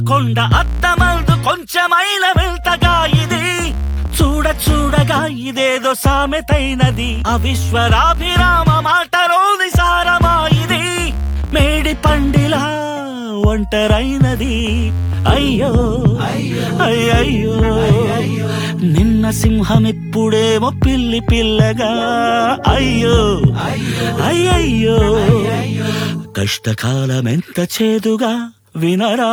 కొండ అత్తమందు కొంచెమైన వెళ్తగా ఇది చూడ చూడగా ఇదేదో సామెతైనది అవిశ్వరాభిరామ మాటలోని సారమా ఇది మేడి పండిలా ఒంటరైనది అయ్యో అయ్యయ్యో నిన్న సింహం ఇప్పుడేమో పిల్లి పిల్లగా అయ్యో అయ్యయ్యో కష్టకాలం ఎంత చేదుగా వినరా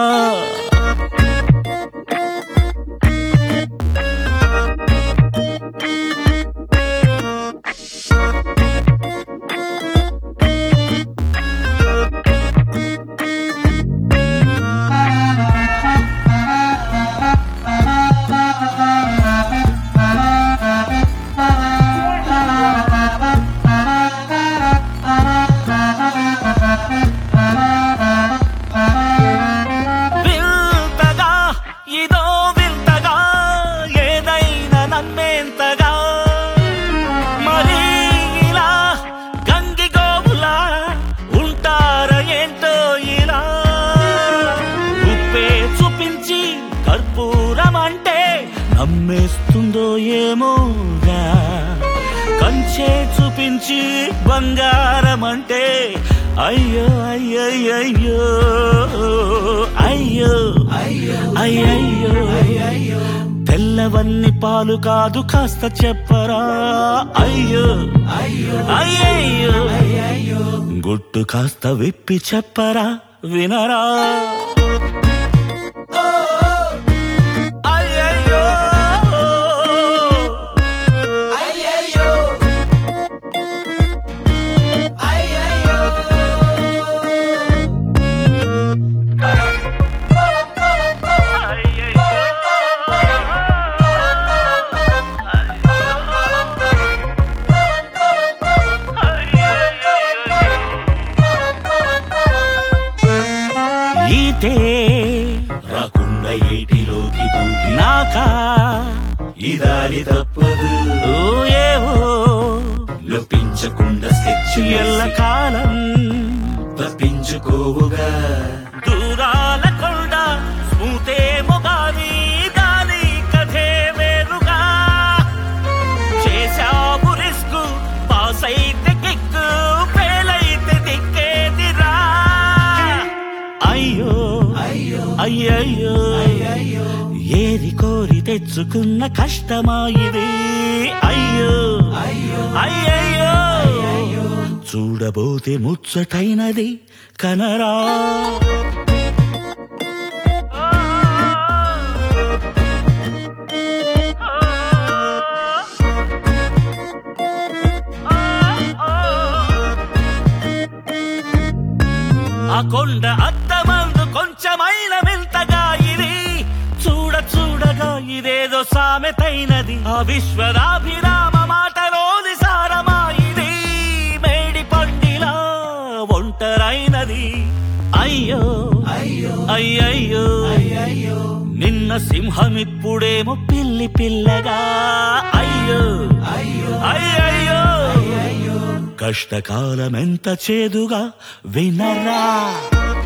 వింతగా ఇదో వింతగా ఏదైనా నన్నేంతగా మరి ఇలా గంగి గోవులా ఉంటారా ఏంటో ఇలా ఉప్పే చూపించి కర్పూరం అంటే నమ్మేస్తుందో ఏమోగా కంచే చూపించి బంగారం అంటే అయ్యో అయ్యయ్యో అయ్యో అయ్యయ్యో తెల్లవన్ని పాలు కాదు కాస్త చెప్పరా అయ్యో అయ్యయ్యో గుట్టు కాస్త విప్పి చెప్పరా వినరా అయ్యయ్యో ఈతే రాకుండా ఏటిలోకి దూకి నాకా ఈ దారి తప్పదు ఓ ఏవో నొప్పించకుండా స్కెచ్ ఎల్లకాలం తప్పించుకోవుగా దూరాల కొండ స్మూతేమో గాని దాని కథే వేరుగా చేశావు రిస్క్ పాస్ అయితే కిక్ ఫెయిల్ అయితే దిక్కేదిరా అయ్యో అయ్యయ్యో ఏరి కోరి తెచ్చుకున్న కష్టమా ఇది అయ్యో అయ్యయ్యో చూడబోతే ముచ్చటైనది కనరా ఆ కొండ అద్దమందు కొంచెమైన వింతగా ఇది చూడ చూడగా ఇదేదో సామెతైనది ఆ విశ్వరాభిరామ మాటలోని సారమా ఇది మేడి పండిలా ఒంటరైనది అయ్యో అయ్యయ్యో నిన్న సింహం ఇప్పుడేమో పిల్లి పిల్లగా అయ్యో అయ్యయ్యో కష్టకాలం ఎంత చేదుగా వినరా